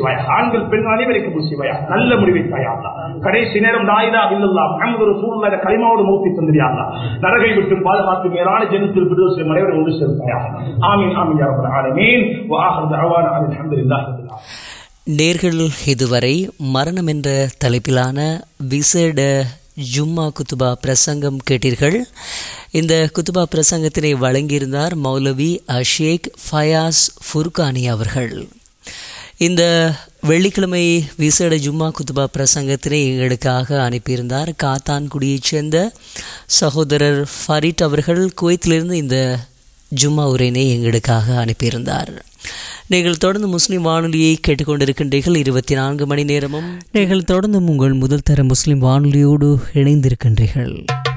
செய்வாயா ஆண்கள் பெண்கள் அனைவரையும் கபூல் செய்வாயா நல்ல முடிவை தாயா அல்லாஹ். கடைசி நேரம் லாயிலா இல்லல்லா முஹம்மது ரசூலுல்லாஹ் கலிமாவோடு மூர்த்தி தந்திரியா அல்லாஹ். நரகை விட்டு பாதுகாத்து மேலான ஜெனத்தில் விடுதலை அனைவரும் ஒன்று சேர்ப்பாயா ஆமீன் ஆமீன் யா ரப்பல் ஆலமீன் வ ஆஹிரு தஅவானா அல்ஹம்துலில்லாஹி ரப்பில் ஆலமீன் நேர்கள் இதுவரை மரணம் என்ற தலைப்பிலான விசேட ஜும்மா குத்துபா பிரசங்கம் கேட்டீர்கள் இந்த குத்துபா பிரசங்கத்தினை வழங்கியிருந்தார் மௌலவி அஷேக் ஃபயாஸ் ஃபுர்கானி அவர்கள் இந்த வெள்ளிக்கிழமை விசேட ஜும்மா குத்துபா பிரசங்கத்தினை எங்களுக்காக அனுப்பியிருந்தார் காத்தான்குடியைச் சேர்ந்த சகோதரர் ஃபரிட் அவர்கள் குவைத்திலிருந்து இந்த ஜும்மா உரையினை எங்களுக்காக அனுப்பியிருந்தார் நீங்கள் தொடர்ந்து முஸ்லிம் வானொலியை கேட்டுக்கொண்டிருக்கின்றீர்கள் இருபத்தி நான்கு மணி நேரமும் நீங்கள் தொடர்ந்து உங்கள் முதல் தர முஸ்லிம் வானொலியோடு இணைந்திருக்கின்றீர்கள்